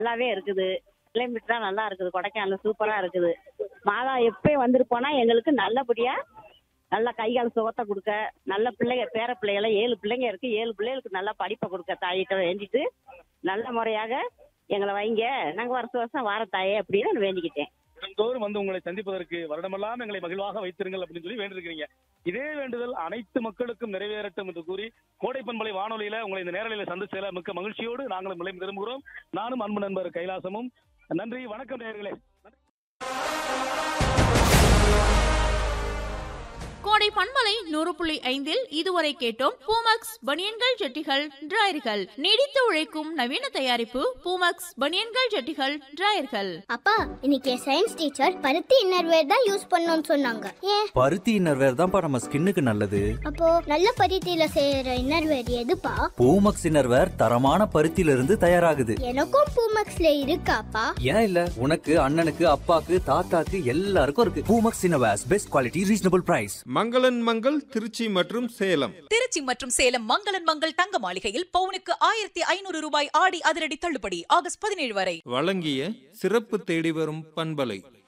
நல்லாவே இருக்குது கிளைமேட்லாம் நல்லா இருக்குது கொடைக்கானல் சூப்பரா இருக்குது மாதா எப்பயும் வந்துட்டு போனா எங்களுக்கு நல்லபடியா நல்ல கை கால் சுகத்தை கொடுக்க நல்ல பிள்ளைங்க பேர பிள்ளைகளை ஏழு பிள்ளைங்க இருக்கு ஏழு பிள்ளைகளுக்கு நல்ல படிப்பை கொடுக்க தாயிட்ட வேண்டிட்டு நல்ல முறையாக எங்களை வைங்க நாங்க வருஷம் வருஷம் வார தாயே அப்படின்னு நான் வேண்டிக்கிட்டேன் தினந்தோறும் வந்து உங்களை சந்திப்பதற்கு வருடமெல்லாம் எங்களை மகிழ்வாக வைத்திருங்கள் அப்படின்னு சொல்லி வேண்டியிருக்கிறீங்க இதே வேண்டுதல் அனைத்து மக்களுக்கும் நிறைவேறட்டும் என்று கூறி கோடை பண்பலை வானொலியில உங்களை இந்த நேரலையில சந்திச்சதுல மிக்க மகிழ்ச்சியோடு நாங்களும் நிலையம் திரும்புகிறோம் நானும் அன்பு நண்பர் கைலாசமும் நன்றி வணக்கம் நேயர்களே கோடை பண்பலை நூறு புள்ளி ஐந்தில் இதுவரை கேட்டோம் பூமக்ஸ் பனியன்கள் ஜட்டிகள் டிராயர்கள் நீடித்து உழைக்கும் நவீன தயாரிப்பு பூமக்ஸ் பனியன்கள் ஜட்டிகள் டிராயர்கள் அப்பா இன்னைக்கு சயின்ஸ் டீச்சர் பருத்தி இன்னர்வேர் தான் யூஸ் பண்ணணும்னு சொன்னாங்க ஏன் பருத்தி இன்னர்வேர் தான்ப்பா நம்ம ஸ்கின்னுக்கு நல்லது அப்போ நல்ல பருத்தியில செய்யற இன்னர்வேர் எதுப்பா பூமக்ஸ் இன்னர்வேர் தரமான பருத்தியில இருந்து தயாராகுது எனக்கும் பூமக்ஸ்ல இருக்காப்பா ஏன் இல்ல உனக்கு அண்ணனுக்கு அப்பாக்கு தாத்தாக்கு எல்லாருக்கும் இருக்கு Poomex innerwears best quality reasonable price மங்களன் மங்கள் திருச்சி மற்றும் சேலம் திருச்சி மற்றும் சேலம் மங்களன் மங்கள் தங்க மாளிகையில் பவுனுக்கு ஆயிரத்தி ஐநூறு ரூபாய் ஆடி அதிரடி தள்ளுபடி ஆகஸ்ட் பதினேழு வரை வழங்கிய சிறப்பு தேடி வரும் பண்பலை